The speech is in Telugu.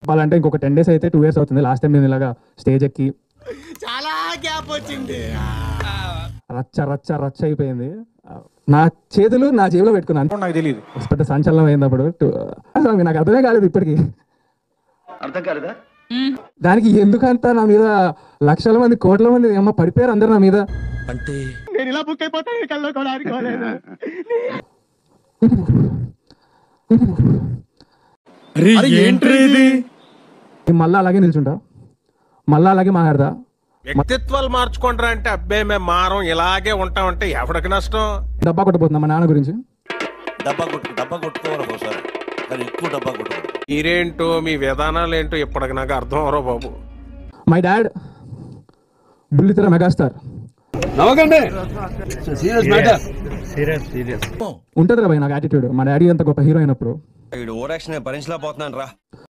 చెప్పాలంటే ఇంకొక టెన్ డేస్ అయితే టూ ఇయర్స్ అవుతుంది లాస్ట్ టైం నేను ఇలాగా స్టేజ్ ఎక్కి చాలా గ్యాప్ వచ్చింది రచ్చ రచ్చ రచ్చ అయిపోయింది నా చేతులు నా జేబులో పెట్టుకున్నాను నాకు తెలియదు పెద్ద సంచలనం అయింది అప్పుడు టు- అసలు అవి నాకు అర్థమే కాలేదు ఇప్పటికి అర్థం కాలేదా దానికి ఎందుకంత నా మీద లక్షల మంది కోట్ల మంది అమ్మ పడిపోయారు అందరు నా మీద నేను ఇలా బుక్ అయిపోతాను కల్లో కూడా అనుకోలేదు నేను మళ్ళీ అలాగే నిల్చుంటా మళ్ళీ అలాగే మాట్లాడతా వ్యక్తిత్వాలు మార్చుకుంటారా అంటే అబ్బే మేము మారం ఇలాగే ఉంటామంటే ఎవడికి నష్టం డబ్బా కొట్టబోతున్నా మా నాన్న గురించి డబ్బా కొట్టు డబ్బా కొట్టుకోవాలి ఒకసారి కానీ ఎక్కువ డబ్బా కొట్టుకోవాలి మీరేంటో మీ విధానాలు ఏంటో ఇప్పటికి నాకు అర్థం అవరో బాబు మై డాడ్ బుల్లితెర మెగాస్టార్ ఉంటుంది రా భయ్ నాకు యాటిట్యూడ్ మా డాడీ అంత గొప్ప హీరో అయినప్పుడు వీడు ఓవర్ యాక్షన్ భరించలేకపోతున్నాను రా